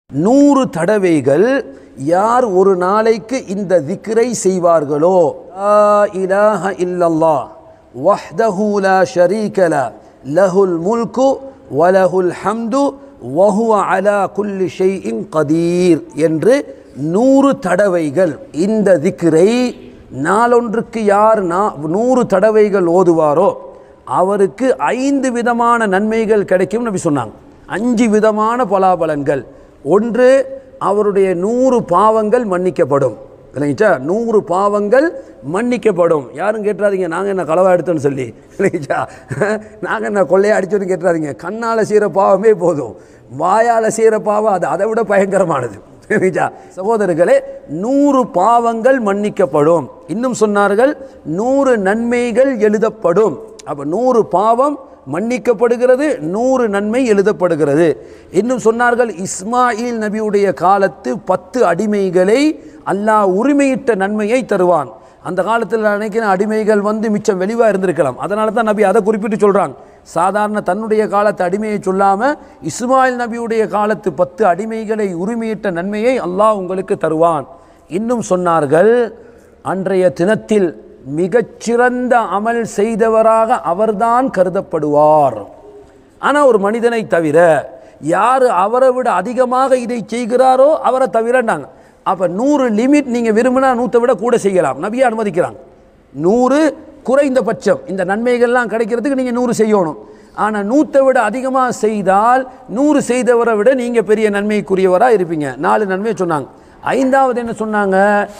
நூறு தடவைகள் யார் ஒரு நாளைக்கு இந்த திக்ரை செய்வார்களோ லா இலாஹ இல்லல்லாஹ் வஹ்தஹு லா ஷரீக லா லஹுல் முல்கு வலஹுல் ஹம்து வஹுவ அலா குல்லி ஷைஇன் கதீர் என்று நூறு தடவைகள் இந்த திக்ரை நாளொன்றுக்கு யார் நா- நூறு தடவைகள் ஓதுவாரோ அவருக்கு ஐந்து விதமான நன்மைகள் கிடைக்கும் நபி சொன்னாங்க அஞ்சு விதமான பலாபலன்கள் ஒன்று அவருடைய நூறு பாவங்கள் மன்னிக்கப்படும் இல்லைங்களா நூறு பாவங்கள் மன்னிக்கப்படும் யாரும் கேட்டுறாதீங்க நாங்கள் என்ன களவா எடுத்தோன்னு சொல்லி இல்லைங்களா நாங்கள் என்ன கொள்ளையா அடிச்சோன்னு கேட்டுறாதீங்க கண்ணால் செய்கிற பாவமே போதும் வாயால் செய்கிற பாவம் அது அதை விட பயங்கரமானது சரிங்களா? சகோதரர்களே நூறு பாவங்கள் மன்னிக்கப்படும் இன்னும் சொன்னார்கள் நூறு நன்மைகள் எழுதப்படும் அப்ப நூறு பாவம் மன்னிக்கப்படுகிறது நூறு நன்மை எழுதப்படுகிறது இன்னும் சொன்னார்கள் இஸ்மாயில் நபியுடைய காலத்து பத்து அடிமைகளை அல்லாஹ் உரிமையிட்ட நன்மையை தருவான் அந்த காலத்தில் நினைக்கிற அடிமைகள் வந்து மிச்சம் வெளிவாக இருந்திருக்கலாம் அதனால தான் நபி அதை குறிப்பிட்டு சொல்கிறாங்க சாதாரண தன்னுடைய காலத்து அடிமையை சொல்லாமல் இஸ்மாயில் நபியுடைய காலத்து பத்து அடிமைகளை உரிமையிட்ட நன்மையை அல்லாஹ் உங்களுக்கு தருவான் இன்னும் சொன்னார்கள் அன்றைய தினத்தில் மிகச்சிறந்த அமல் செய்தவராக அவர்தான் கருதப்படுவார் ஆனால் ஒரு மனிதனை தவிர யார் அவரை விட அதிகமாக இதை செய்கிறாரோ அவரை தவிரண்டாங்க அப்போ நூறு லிமிட் நீங்கள் விரும்பினா நூற்றை விட கூட செய்யலாம் நபியை அனுமதிக்கிறாங்க நூறு குறைந்தபட்சம் இந்த நன்மைகள்லாம் கிடைக்கிறதுக்கு நீங்கள் நூறு செய்யணும் ஆனால் நூற்றை விட அதிகமாக செய்தால் நூறு செய்தவரை விட நீங்கள் பெரிய நன்மைக்குரியவராக இருப்பீங்க நாலு நன்மையை சொன்னாங்க ஐந்தாவது என்ன சொன்னாங்க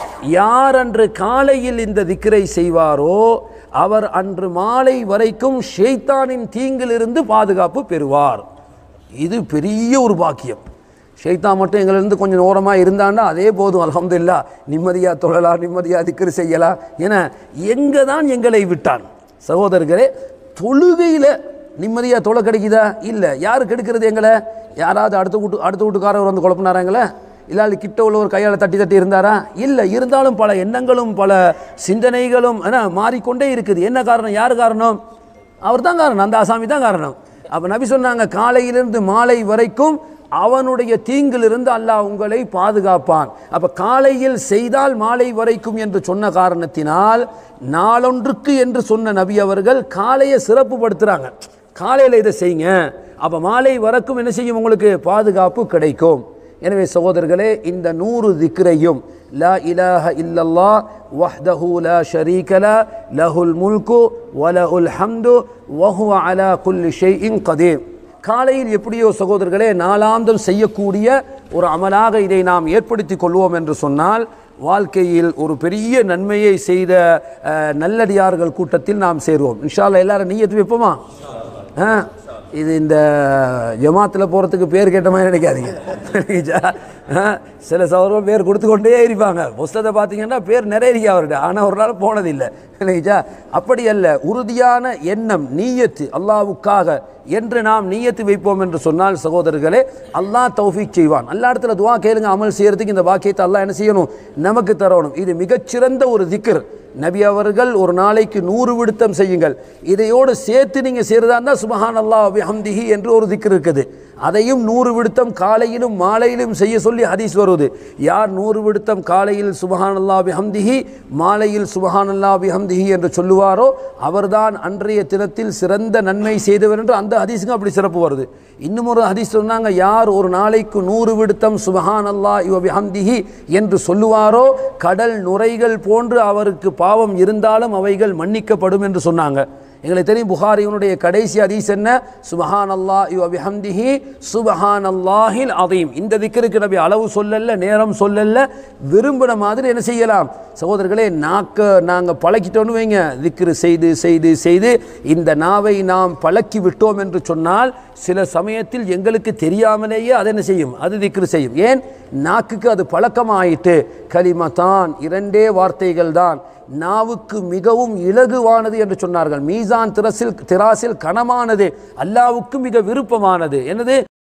யார் அன்று காலையில் இந்த திக்ரை செய்வாரோ அவர் அன்று மாலை வரைக்கும் ஷெய்தானின் தீங்கிலிருந்து பாதுகாப்பு பெறுவார் இது பெரிய ஒரு பாக்கியம் ஷைத்தான் மட்டும் எங்களிருந்து கொஞ்சம் ஓரமாக இருந்தாண்டா அதே போதும் அல்ஹம்துலில்லாஹ் நிம்மதியாக தொழலாம் நிம்மதியாக திக்ரு செய்யலாம் என எங்கே தான் எங்களை விட்டான் சகோதரர்களே தொழுகையில் நிம்மதியாக தொலை கிடைக்குதா இல்லை யாரு கெடுக்கிறது எங்களை யாராவது அடுத்த வீட்டு அடுத்த வீட்டுக்காரர் வந்து குழப்பினாராங்களே இல்லாது கிட்ட உள்ள ஒரு கையால் தட்டி தட்டி இருந்தாரா இல்லை இருந்தாலும் பல எண்ணங்களும் பல சிந்தனைகளும் என்ன மாறிக்கொண்டே இருக்குது என்ன காரணம் யார் காரணம் அவர் தான் காரணம் அந்த ஆசாமி தான் காரணம் அப்போ நபி சொன்னாங்க காலையிலிருந்து மாலை வரைக்கும் அவனுடைய தீங்கிலிருந்து அல்லாஹ் உங்களை பாதுகாப்பான் அப்போ காலையில் செய்தால் மாலை வரைக்கும் என்று சொன்ன காரணத்தினால் நாளொன்றுக்கு என்று சொன்ன நபி அவர்கள் காலையை சிறப்புப்படுத்துகிறாங்க காலையில் இதை செய்யுங்க அப்போ மாலை வரைக்கும் என்ன செய்யும் உங்களுக்கு பாதுகாப்பு கிடைக்கும் எனவே சகோதரர்களே இந்த நூறு திக்ரையும் லா இலாஹ இல்லல்லா வஹ்தஹு லா ஷரீக லா லஹுல் முல்கு வலஹுல் ஹம்து வஹுவ அலா குல்லி ஷைஇன் கதீர் காலையில் எப்படியோ சகோதரர்களே நாளாந்தம் செய்யக்கூடிய ஒரு அமலாக இதை நாம் ஏற்படுத்தி கொள்வோம் என்று சொன்னால் வாழ்க்கையில் ஒரு பெரிய நன்மையை செய்த அஹ், நல்லடியார்கள் கூட்டத்தில் நாம் சேருவோம் இன்ஷா அல்லாஹ் எல்லாரும் நீயத்து வைப்போமா ஆ இது இந்த ஜமாத்தில் போகிறதுக்கு பேர் கேட்ட மாதிரி நினைக்காதீங்க புரியுதா? ஆ, சில சௌரம் பேர் கொடுத்து கொண்டே இருப்பாங்க புஸ்தகத்தை பார்த்தீங்கன்னா பேர் நிறைய இருக்கு அவர்கிட்ட ஆனால் ஒரு நாள் போனதில்லை இல்லைங்களா அப்படி அல்ல உறுதியான எண்ணம் நீயத்து அல்லாவுக்காக என்று நாம் நீயத்து வைப்போம் என்று சொன்னால் சகோதரர்களே அல்லாஹ் தௌஃபீக் செய்வான் எல்லா இடத்துல துவா கேளுங்க அமல் செய்யறதுக்கு இந்த பாக்கியத்தை அல்லாஹ் என்ன செய்யணும் நமக்கு தரணும் இது மிகச்சிறந்த ஒரு திக்ர் நபி அவர்கள் ஒரு நாளைக்கு நூறு விடுத்தம் செய்யுங்கள் இதையோடு சேர்த்து நீங்கள் செய்கிறதா இருந்தால் சுபஹான் அல்லாஹ் ஹம்திஹி என்று ஒரு திக்ர் இருக்குது அதையும் நூறு விடுத்தம் காலையிலும் மாலையிலும் செய்ய சொல்லி ஹதீஸ் வருவது யார் நூறு விடுத்தம் காலையில் சுபஹான் அல்லாஹ் ஹம்திஹி மாலையில் சுபஹான் அல்லாஹ் ஹம்திஹி என்று சொல்லுவாரோ அவர்தான் அன்றைய தினத்தில் சிறந்த நன்மை செய்தவர் என்று அந்த ஹதீஸுக்கும் அப்படி சிறப்பு வருது இன்னும் ஒரு ஹதீஸ் சொன்னாங்க யார் ஒரு நாளைக்கு நூறு விடுத்தம் சுபஹான் அல்லாஹ் இவ பிஹம்திஹி என்று சொல்லுவாரோ கடல் நுரைகள் போன்று அவருக்கு பாவம் இருந்தாலும் அவைகள் மன்னிக்கப்படும் என்று சொன்னாங்க எங்களுக்கு தெரியும் புகாரியினுடைய கடைசி ஹதீஸ் என்ன சுபஹான் அல்லாஹ் இவ பிஹம்திஹி சுபஹான் அல்லாஹில் அதீம் இந்த திக்கருக்கு நபி அளவு சொல்லல நேரம் சொல்லல விரும்பின மாதிரி என்ன செய்யலாம் சகோதரர்களே நாக்க நாங்கள் பழக்கிட்டோன்னு வைங்க திக்ரு செய்து செய்து செய்து இந்த நாவை நாம் பழக்கி விட்டோம் என்று சொன்னால் சில சமயத்தில் எங்களுக்கு தெரியாமலேயே அது என்ன செய்யும் அது திக்ரு செய்யும் ஏன் நாக்குக்கு அது பழக்கமாயிட்டு கலிமத்தான் இரண்டே வார்த்தைகள் தான் நாவுக்கு மிகவும் இலகுவானது என்று சொன்னார்கள் மீசான் திரசில் திராசில் கனமானது அல்லாவுக்கு மிக விருப்பமானது என்னது